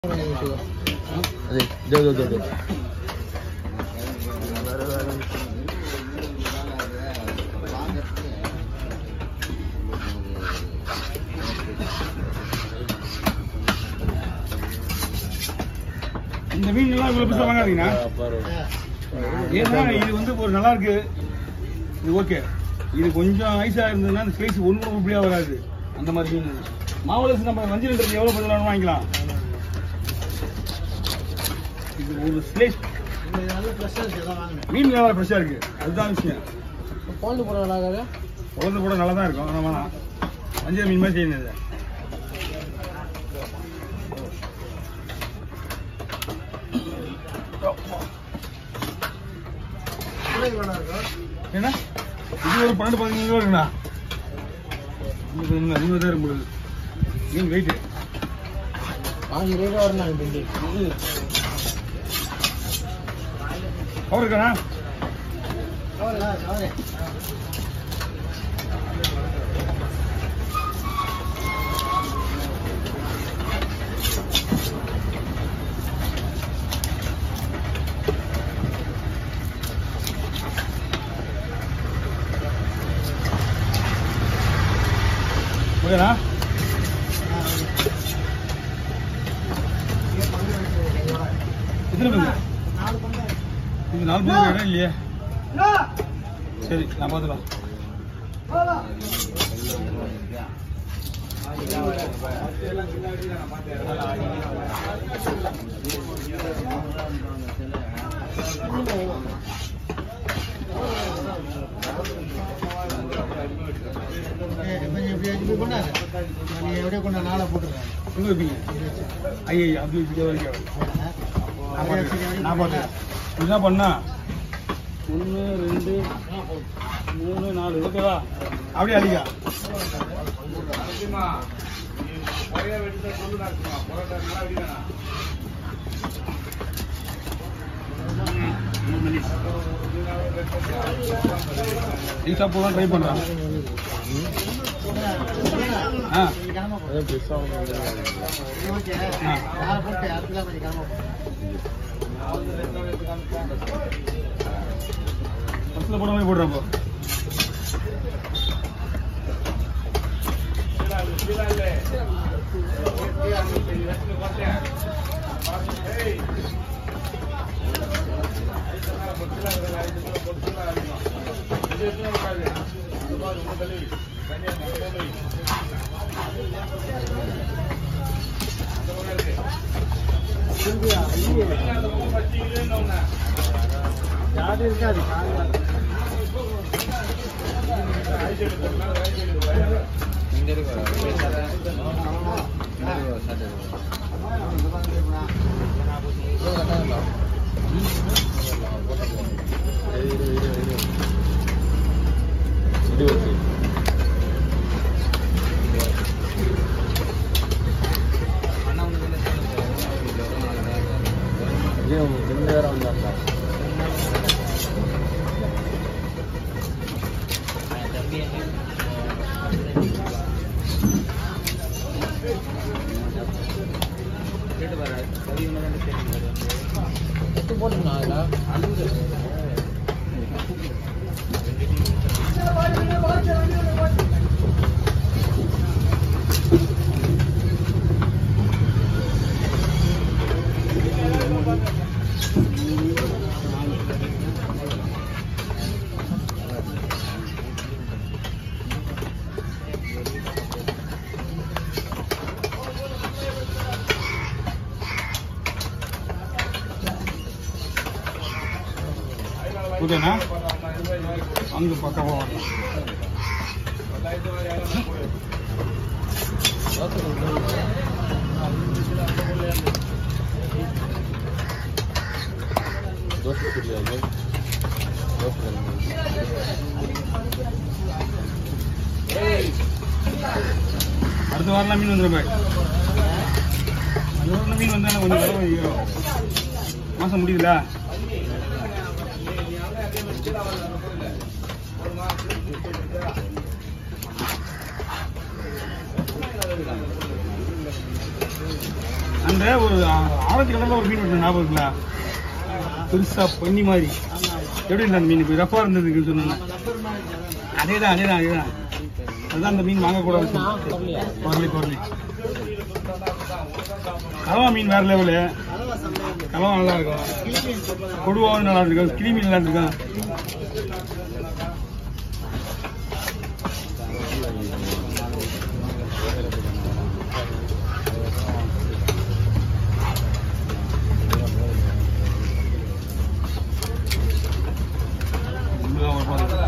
ಅದೇ ದೇವ್ ದೇವ್ ದೇವ್ இந்த மீன்லாம் இவ்வளோ பெருசாக வாங்காதீங்கண்ணா ஏன்னா இது வந்து ஒரு நல்லா இருக்கு இது ஓகே இது கொஞ்சம் ஐஸாக இருந்ததுன்னா அந்த ஸ்லைஸ் ஒன்று கூட உருப்படியாக வராது அந்த மாதிரி மீன் மாவலஸ் நம்ம வஞ்சிரம் இருக்கு எவ்வளோ பதினாலும் வாங்கிக்கலாம் இது ஒரு ஸ்லைஸ் மீன் நல்லா ஃப்ரெஷ்ஷாக இருக்கு அதுதான் விஷயம் குழந்தை போட வேணாங்க குழந்தை கூட நல்லா தான் இருக்கும் ஆனால் வேணாம் வஞ்சிரம் மீன் மாதிரி செய்யணும் இதை ஏன்னா இது ஒரு பன்னெண்டு பதினஞ்சு கிலோ இருக்குண்ணா இது இன்னும் அதிகமாக தான் இருக்கும் பொழுது மீன் வெயிட்டு பாஞ்சு ரூபா வரணும் பிண்டி கவர் இருக்காண்ணா ஓகேண்ணா எத்தனை பேர் இது நாலு பேர் இடம் இல்லையே சரி நான் பார்த்துக்கலாம் எங்க வைப்பீங்க ஐயா அப்படி வச்சுக்க வரைக்கும் நான் பார்த்துக்கிறேன். நான் பார்த்துக்கிறேன். என்ன பண்ணா ஒன்று ரெண்டு மூணு நாலு ஓகேவா அப்படியே அடிக்கா ஈஸா போகலாம் ட்ரை பண்ணுறேன் ஆ ಅದೇ ಪಿಸ್ಸಾ ஆ பஸ்ஸில் போட மாதிரி போடுறேன் இப்போ ಇದು ಓಕೆ ಇದು ತಿಂದೇ ಒಂದು ಅರ್ಥ ಎಷ್ಟು போட்டுண்ணா அதில் ஓகேண்ணா அங்கே பக்கமாக வரலாம் ದೋಸೆ ಕೊಡಲಿ ಅಲ್ಲಿ ದೋಸೆ அடுத்த வாரம் மீன் வந்துடும் பாய் அடுத்த வாரம் மீன் வந்தா கொஞ்சம் விலை அதிகம். மாசம் முடியுதுல அந்த அந்த ஒரு ஆரஞ்சு கலர்ல ஒரு மீன் விட்டு ஞாபகம் இருக்குங்களா பெருசா பண்ணி மாதிரி எப்படி இல்லை அந்த மீன் இப்போ ரஃபா இருந்ததுக்கு சொன்னேன் அதேதான் அதேதான் அதேதான் அதுதான் அந்த மீன் வாங்கக்கூடாது குரலி குரலி கலவா மீன் வேற லெவலு கலவா நல்லா இருக்கும் கொடுவாவும் நல்லா இருக்கும் கிளி மீன் நல்லா இருக்கும் இதுதான் ஒரு பாருங்க.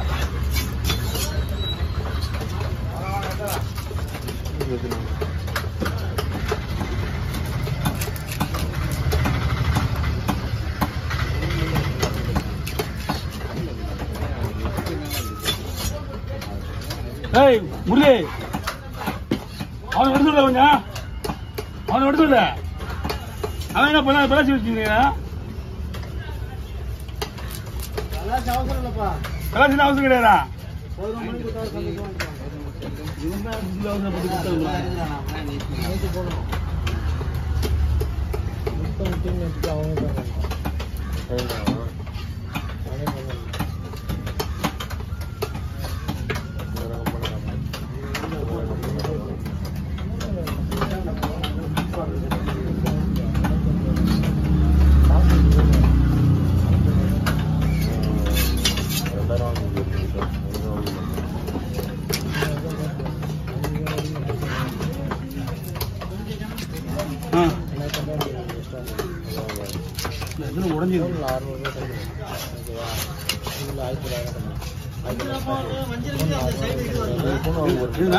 ஏய் முரளி அவனை எடுத்து விட கொஞ்சம் அவனை எடுத்து விட அவன் என்ன பண்ண பிளாசி வச்சுக்கிறீங்க பிளாசி அவசரம் கிடையாதா ஆ எதுவும் உடஞ்சிருக்கு இதுனா?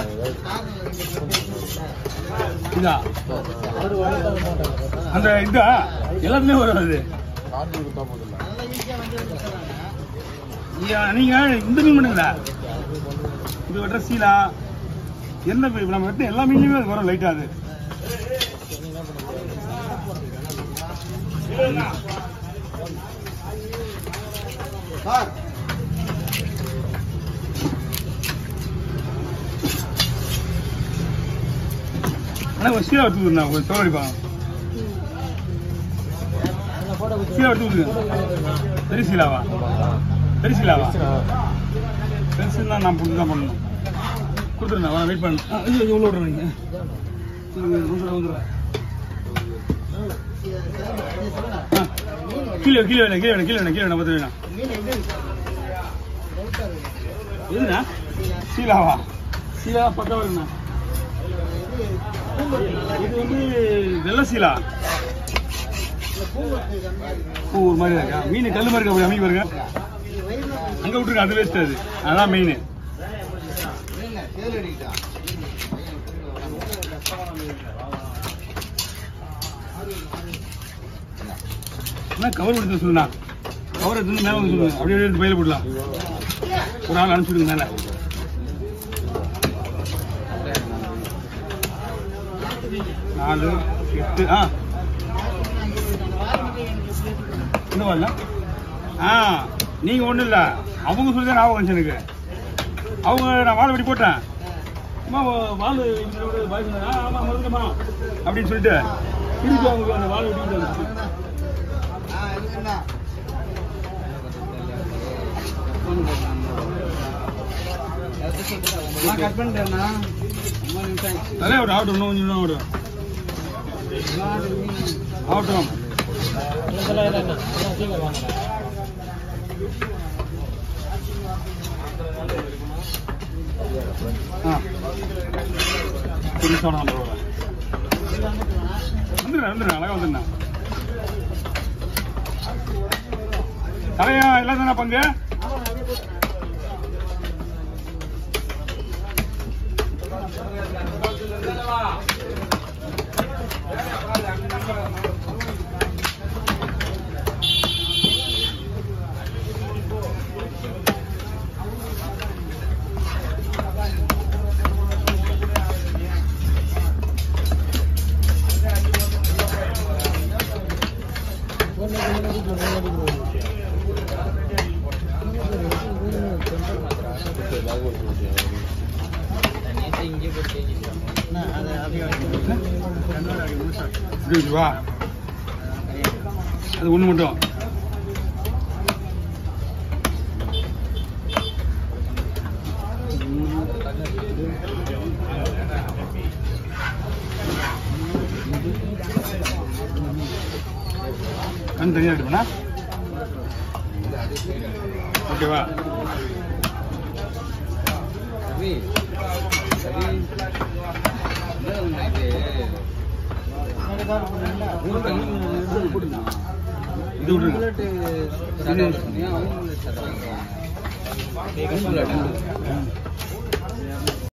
இதா அந்த இதா எல்லாத்துலயும் வரும் அது ஐயா, நீங்க இந்த மீன் பண்ணுங்களா இது வெட்டுற சீலா என்ன மீன்? நம்ம வெட்ட எல்லா மீன்லயுமே அது வரும் லைட்டா அது ஆனா ஒரு சீலா எடுத்து விடுங்க ஒரு தோடிப்பா சீலா எடுத்து விடுங்க பெரிய சீலாவா பெரிய சீலாவா பெருசுன்னா நான் புட்டு தான் பண்ணணும் கொடுத்துருந்தேன் அவனை வெயிட் பண்ணு ஆ, இல்லை எவ்வளோ விட்றீங்க வந்துடுறேன் வந்துடுறேன் ஆ, கீழே கீழே வேணும் கீழே வேணும் கீழே வேணும் கீழே வேணும் பத்து வேணும் எதுண்ணா சீலாவா சீலா பக்கம் வருண்ணா இது வந்து வெள்ளை சீலா பூ ஒரு மாதிரி இருக்கா மீன் கல் மாதிரி இருக்கா அப்படி அமைக்க பாருங்க அங்க விட்டுருங்க அது வேஸ்ட் அது அதான் மெயின் என்ன கவர் எடுத்து சொல்லுண்ணா கவர் எடுத்து வந்து மேலே வந்து சொல்லுங்க அப்படியே எடுத்து பயில போடலாம் ஒரு ஆள் அனுப்பிச்சுடுங்க மேலே நாலு எட்டு ஆ இன்னும் வரல ஆ நீங்க ஒண்ணும் இல்ல அவங்க சொல்லி தான் ஞாபகம் வந்துச்சு எனக்கு அவங்க நான் வாழை வெட்டி போட்டேன் அம்மா வாழை வெட்டினோட பாய் சொன்னாங்க, ஆ ஆமா மறந்துட்டமா அப்படின்னு சொல்லிட்டு திருப்பி அவங்க அந்த வாழை வெட்டிட்டு வந்துச்சு கட் பண்ணிட்டேன்னா அதே ஒரு ஆகட்டும் இன்னும் கொஞ்சம் இன்னும் ஆகட்டும் ஆகட்டும் ஆ புதுசாக நான் போகிறேன் வந்துடுறேன் வந்துடுறேன் அழகாக வந்துடுறேன் தலையா எல்லாம் தானே பங்கு அது அப்படியே வைக்கணும். என்ன? இது வச்சுவா அது ஒன்று மட்டும் கண் தனியாக எடுப்பண்ணா ஓகேவா ரவி ரவி இது விடுங்க இது